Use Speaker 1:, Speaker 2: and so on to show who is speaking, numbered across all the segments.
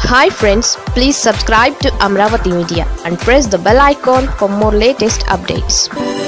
Speaker 1: hi friends please subscribe to Amaravati Media and press the bell icon for more latest updates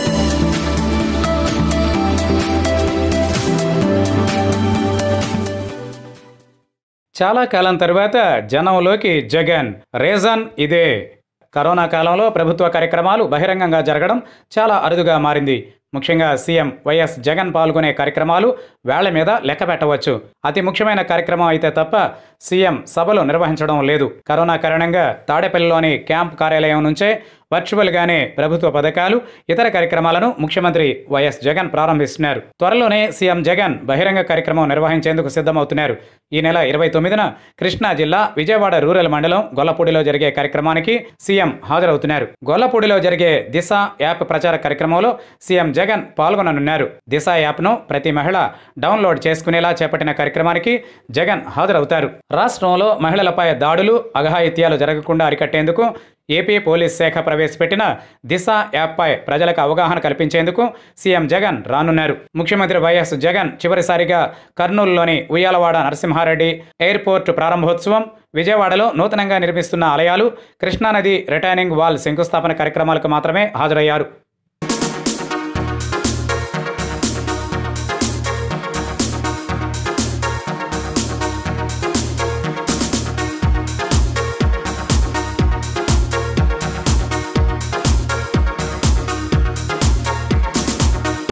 Speaker 2: చాలా కాలం తర్వాత జనంలోకి Jagan reason ఇదే corona కాలంలో ప్రభుత్వ కార్యక్రమాలు బహిరంగంగా జరగడం చాలా అరుదుగా మారింది ముఖ్యంగా సీఎం వైఎస్ జగన్ పాల్గొనే కార్యక్రమాలు వేళ్ల మీద లెక్క పెట్టవచ్చు అతి ముఖ్యమైన కార్యక్రమం అయితే తప్ప సీఎం సభలు నిర్వహించడం లేదు కరోనా కారణంగా తాడేపల్లిలోని క్యాంప్ కార్యాలయం నుంచే వర్చువల్గానే ప్రభుత్వ పథకాలు ఇతర కార్యక్రమాలను ముఖ్యమంత్రి వైఎస్ జగన్ ప్రారంభిస్తున్నారు త్వరలోనే సీఎం జగన్ బహిరంగ కార్యక్రమం నిర్వహించేందుకు సిద్ధమవుతున్నారు ఈ నెల ఇరవై తొమ్మిదిన కృష్ణా జిల్లా విజయవాడ రూరల్ మండలం గొల్లపూడిలో జరిగే కార్యక్రమానికి సీఎం హాజరవుతున్నారు గొల్లపూడిలో జరిగే దిశ యాప్ ప్రచార కార్యక్రమంలో సీఎం జగన్ పాల్గొననున్నారు దిశ యాప్ను ప్రతి మహిళ డౌన్లోడ్ చేసుకునేలా చేపట్టిన కార్యక్రమానికి జగన్ హాజరవుతారు రాష్ట్రంలో మహిళలపై దాడులు అఘాయిత్యాలు జరగకుండా అరికట్టేందుకు ఏపీ పోలీస్ శాఖ ప్రవేశపెట్టిన దిశ యాప్పై ప్రజలకు అవగాహన కల్పించేందుకు సీఎం జగన్ రానున్నారు ముఖ్యమంత్రి వైఎస్ జగన్ చివరిసారిగా కర్నూలులోని ఉయ్యాలవాడ నరసింహారెడ్డి ఎయిర్పోర్ట్ ప్రారంభోత్సవం విజయవాడలో నూతనంగా నిర్మిస్తున్న ఆలయాలు కృష్ణానది రిటైనింగ్ వాల్ శంకుస్థాపన కార్యక్రమాలకు మాత్రమే హాజరయ్యారు